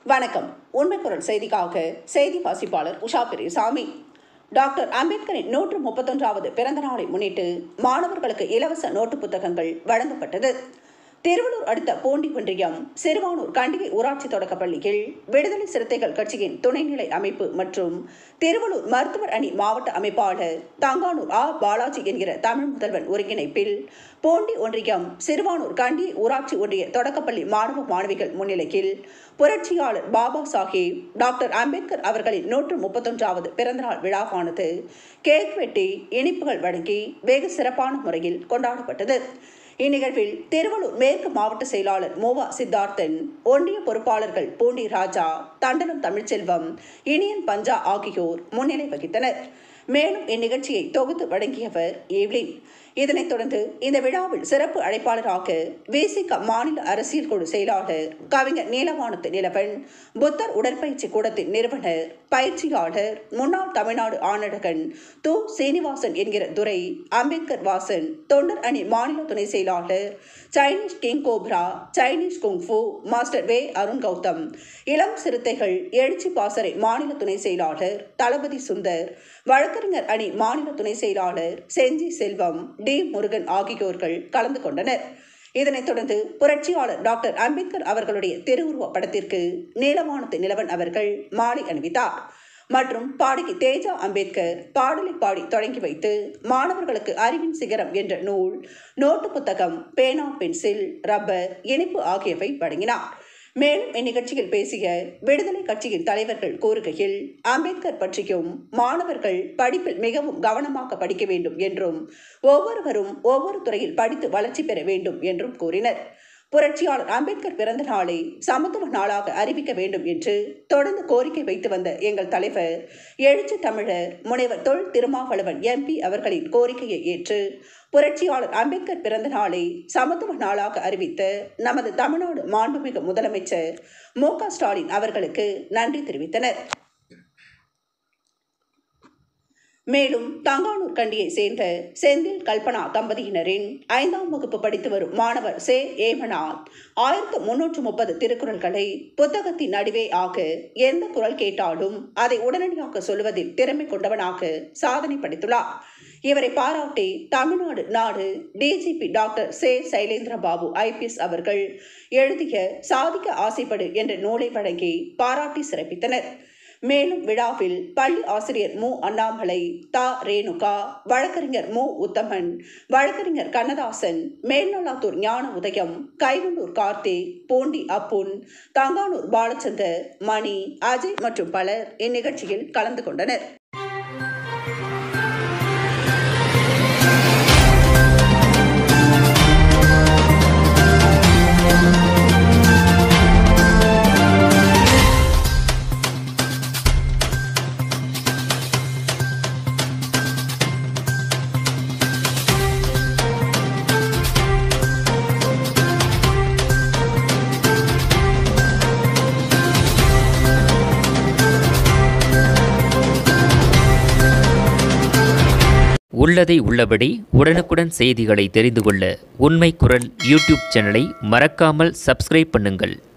வணக்கம் உண்மை குரல் செய்திக்காக செய்தி வாசிப்பாளர் உஷா பெரியசாமி டாக்டர் அம்பேத்கரின் நூற்று முப்பத்தொன்றாவது பிறந்த நாளை முன்னிட்டு மாணவர்களுக்கு இலவச நோட்டு புத்தகங்கள் வழங்கப்பட்டது திருவள்ளூர் அடுத்த பூண்டி ஒன்றியம் சிறுவானூர் கண்டிகை ஊராட்சி தொடக்கப் பள்ளியில் விடுதலை சிறுத்தைகள் கட்சியின் துணைநிலை அமைப்பு மற்றும் திருவள்ளூர் மருத்துவர் அணி மாவட்ட அமைப்பாளர் தங்கானூர் ஆ பாலாஜி என்கிற தமிழ் முதல்வன் ஒருங்கிணைப்பில் பூண்டி ஒன்றியம் சிறுவானூர் கண்டிகை ஊராட்சி ஒன்றிய தொடக்கப்பள்ளி மாணவ மாணவிகள் முன்னிலையில் புரட்சியாளர் பாபா சாஹேப் டாக்டர் அம்பேத்கர் அவர்களின் நூற்று முப்பத்தொன்றாவது பிறந்தநாள் விழாவானது கேக் வெட்டி இனிப்புகள் வழங்கி வெகு சிறப்பான முறையில் கொண்டாடப்பட்டது இந்நிகழ்வில் திருவள்ளூர் மேற்கு மாவட்ட செயலாளர் மோவா சித்தார்த்தன் ஒன்றிய பொறுப்பாளர்கள் பூண்டி ராஜா தண்டனம் தமிழ்ச்செல்வம் இனியன் பஞ்சா ஆகியோர் முன்னிலை வகித்தனர் மேலும் இந்நிகழ்ச்சியை தொகுத்து வழங்கியவர் ஏவ்லின் இதனைத் தொடர்ந்து இந்த விழாவில் சிறப்பு அழைப்பாளராக விசிக மாநில அரசியல் குழு செயலாளர் கவிஞர் நீலவானத்து நிலவன் புத்தர் உடற்பயிற்சி கூடத்தின் நிறுவனர் பயிற்சியாளர் முன்னாள் தமிழ்நாடு ஆணழகன் து சீனிவாசன் என்கிற துரை அம்பேத்கர் வாசன் தொண்டர் அணி மாநில துணை செயலாளர் Chinese king cobra Chinese kung fu master வே அருண் கௌதம் இளம் சிறுத்தைகள் எழுச்சி பாசறை மாநில துணை செயலாளர் தளபதி சுந்தர் வழக்கறிஞர் அணி மாநில துணை செயலாளர் செஞ்சி செல்வம் டி முருகன் ஆகியோர்கள் கலந்து கொண்டனர் இதனைத் தொடர்ந்து புரட்சியாளர் டாக்டர் அம்பேத்கர் அவர்களுடைய திருவுருவ படத்திற்கு நீலவானத்து நிலவன் அவர்கள் மாலை அணிவித்தார் மற்றும் பாடகி தேஜா அம்பேத்கர் பாடலை பாடி தொடங்கி வைத்து மாணவர்களுக்கு அறிவின் சிகரம் என்ற நூல் நோட்டு புத்தகம் பேனா பென்சில் ரப்பர் இனிப்பு ஆகியவை வழங்கினார் மேலும் இந்நிகழ்ச்சியில் பேசிய விடுதலை கட்சியின் தலைவர்கள் கூறுகையில் அம்பேத்கர் பற்றியும் மாணவர்கள் படிப்பில் மிகவும் கவனமாக படிக்க வேண்டும் என்றும் ஒவ்வொருவரும் ஒவ்வொரு துறையில் படித்து வளர்ச்சி பெற வேண்டும் என்றும் கூறினர் புரட்சியாளர் அம்பேத்கர் பிறந்த நாளை சமத்துவ நாளாக அறிவிக்க வேண்டும் என்று தொடர்ந்து கோரிக்கை வைத்து வந்த எங்கள் தலைவர் எழுச்சி தமிழர் முனைவர் தொல் திருமாவளவன் எம்பி அவர்களின் கோரிக்கையை ஏற்று புரட்சியாளர் அம்பேத்கர் பிறந்த நாளை சமத்துவ நாளாக அறிவித்த நமது தமிழ்நாடு மாண்புமிகு முதலமைச்சர் மு க ஸ்டாலின் அவர்களுக்கு நன்றி தெரிவித்தனர் மேலும் தங்கானூர் கண்டியை சேர்ந்த செந்தில் கல்பனா தம்பதியினரின் ஐந்தாம் வகுப்பு படித்து வரும் மாணவர் சே ஏமநாத் ஆயிரத்து முன்னூற்று முப்பது திருக்குறள்களை புத்தகத்தின் நடுவே ஆக எந்த குரல் கேட்டாலும் அதை உடனடியாக சொல்வதில் திறமை கொண்டவனாக சாதனை படைத்துள்ளார் இவரை பாராட்டி தமிழ்நாடு நாடு DGP doctor C Sylendra Babu IPS அவர்கள் எழுதிய சாதிக்க ஆசைப்படு என்ற நூலை வழங்கி பாராட்டி சிறப்பித்தனர் மேலும் விழாவில் பள்ளி ஆசிரியர் மு அண்ணாமலை தா ரேணுகா வழக்கறிஞர் மு உத்தமன் வழக்கறிஞர் கண்ணதாசன் மேல்நலாத்தூர் ஞான உதயம் கைவண்டூர் கார்த்திக் பூண்டி அப்புன் தங்கானூர் பாலச்சந்தர் மணி அஜய் மற்றும் பலர் இந்நிகழ்ச்சியில் கலந்து கொண்டனர் உள்ளதை உள்ளபடி உடனுக்குடன் செய்திகளை தெரிந்து கொள்ள உண்மை குரல் யூடியூப் சேனலை மறக்காமல் சப்ஸ்கிரைப் பண்ணுங்கள்